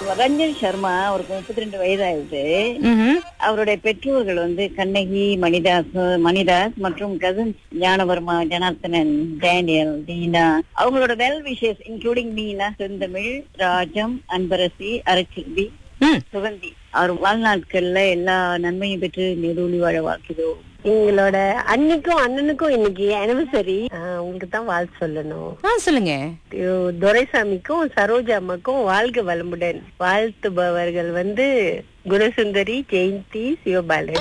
ரஞ்சன் சர்மா அவருக்கு முப்பத்தி ரெண்டு வயதாகுது ம்ஹும். அவருடைய பெற்றோர்கள் வந்து கண்ணகி மணிதாஸ் மணிதாஸ் மற்றும் கசின் ஞானவர்மா ஜனார்த்தனன் டேனியல் தீனா அவங்களோட வெல் விஷஸ் இன்க்ளூடிங் மீனா செந்தமிழ் ராஜம் அன்பரசி அரசில்வி ம். சுகந்தி அவர் வாழ்நாட்கள்ல எல்லா நன்மையும் பெற்று நெருளி வாழ வாழ்க்கிறோம் எங்களோட அன்னிக்கும் அண்ணனுக்கும் இன்னைக்கு அனிவர்சரி உங்களுக்கு தான் வாழ்த்து சொல்லணும் ஆ சொல்லுங்க ஐயோ, துரைசாமிக்கும் சரோஜா அம்மாக்கும் வாழ்க வளமுடன் வாழ்த்துபவர்கள் வந்து குணசுந்தரி ஜெயந்தி சிவபாலன்